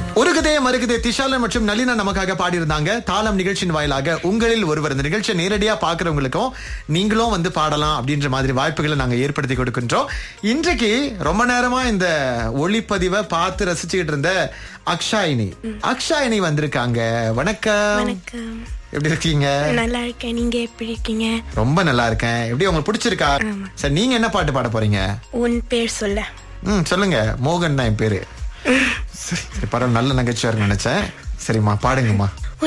உருகுதே மருகுதே திஷாலன் மற்றும் நளினா நமக்காக பாடியிருந்தாங்க தாளம் நிகழ்ச்சியின் வாயிலாக உங்களில் ஒருவர் இந்த நிகழ்ச்சியை நேரடியா பாக்குறவங்களுக்கும் நீங்களும் வந்து பாடலாம் அப்படின்ற மாதிரி வாய்ப்புகளை நாங்க ஏற்படுத்தி கொடுக்கின்றோம் இன்றைக்கு ரொம்ப நேரமா இந்த ஒளிப்பதிவை பார்த்து ரசிச்சுக்கிட்டு இருந்த அக்ஷாயினி அக்ஷாயினி வந்திருக்காங்க வணக்கம் வணக்கம் எப்படி இருக்கீங்க நல்லா இருக்கேன் நீங்க எப்படி இருக்கீங்க ரொம்ப நல்லா இருக்கேன் எப்படி உங்களுக்கு பிடிச்சிருக்கா சரி நீங்க என்ன பாட்டு பாட போறீங்க உன் பேர் சொல்ல ம் சொல்லுங்க மோகன் தான் என் பேரு சரி சரி பரவாயில்ல நல்ல நகைச்சுவாரு நினைச்சேன் சரிம்மா பாடுங்கம்மா